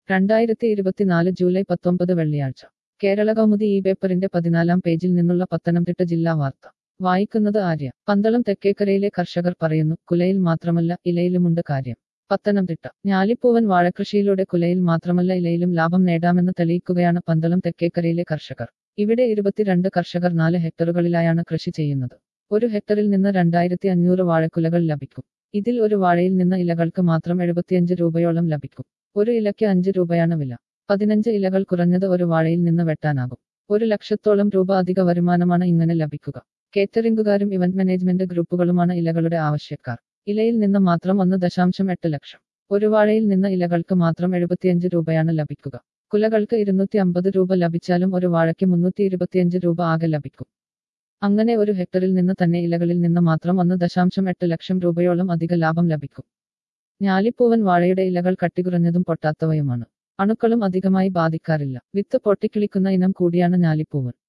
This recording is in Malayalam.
രണ്ടായിരത്തി ഇരുപത്തിനാല് ജൂലൈ പത്തൊമ്പത് വെള്ളിയാഴ്ച കേരള കൗമുദി ഈ പേപ്പറിന്റെ പതിനാലാം പേജിൽ നിന്നുള്ള പത്തനംതിട്ട ജില്ലാ വാർത്ത വായിക്കുന്നത് ആര്യ പന്തളം തെക്കേക്കരയിലെ കർഷകർ പറയുന്നു കുലയിൽ മാത്രമല്ല ഇലയിലുമുണ്ട് കാര്യം പത്തനംതിട്ട ഞാലിപ്പൂവൻ വാഴകൃഷിയിലൂടെ കുലയിൽ മാത്രമല്ല ഇലയിലും ലാഭം നേടാമെന്ന് തെളിയിക്കുകയാണ് പന്തളം തെക്കേക്കരയിലെ കർഷകർ ഇവിടെ ഇരുപത്തിരണ്ട് കർഷകർ നാല് ഹെക്ടറുകളിലായാണ് കൃഷി ചെയ്യുന്നത് ഒരു ഹെക്ടറിൽ നിന്ന് രണ്ടായിരത്തി അഞ്ഞൂറ് വാഴക്കുലകൾ ലഭിക്കും ഇതിൽ ഒരു വാഴയിൽ നിന്ന് ഇലകൾക്ക് മാത്രം എഴുപത്തിയഞ്ച് രൂപയോളം ലഭിക്കും ഒരു ഇലയ്ക്ക് അഞ്ച് രൂപയാണ് വില പതിനഞ്ച് ഇലകൾ കുറഞ്ഞത് ഒരു വാഴയിൽ നിന്ന് വെട്ടാനാകും ഒരു ലക്ഷത്തോളം രൂപ അധിക വരുമാനമാണ് ഇങ്ങനെ ലഭിക്കുക കേറ്ററിംഗുകാരും ഇവന്റ് മാനേജ്മെന്റ് ഗ്രൂപ്പുകളുമാണ് ഇലകളുടെ ആവശ്യക്കാർ ഇലയിൽ നിന്ന് മാത്രം ഒന്ന് ദശാംശം എട്ട് ലക്ഷം ഒരു വാഴയിൽ നിന്ന് ഇലകൾക്ക് മാത്രം എഴുപത്തിയഞ്ച് രൂപയാണ് ലഭിക്കുക കുലകൾക്ക് ഇരുന്നൂറ്റി അമ്പത് രൂപ ലഭിച്ചാലും ഒരു വാഴയ്ക്ക് മുന്നൂറ്റി ഇരുപത്തിയഞ്ച് രൂപ ആകെ ലഭിക്കും അങ്ങനെ ഒരു ഹെക്ടറിൽ നിന്ന് തന്നെ ഇലകളിൽ നിന്ന് മാത്രം ഒന്ന് ദശാംശം എട്ട് ലക്ഷം രൂപയോളം അധിക ലാഭം ലഭിക്കും ഞാലിപ്പൂവൻ വാഴയുടെ ഇലകൾ കട്ടികുറഞ്ഞതും പൊട്ടാത്തവയുമാണ് അണുക്കളും അധികമായി ബാധിക്കാറില്ല വിത്ത് പൊട്ടിക്കിളിക്കുന്ന ഇനം കൂടിയാണ് ഞാലിപ്പൂവൻ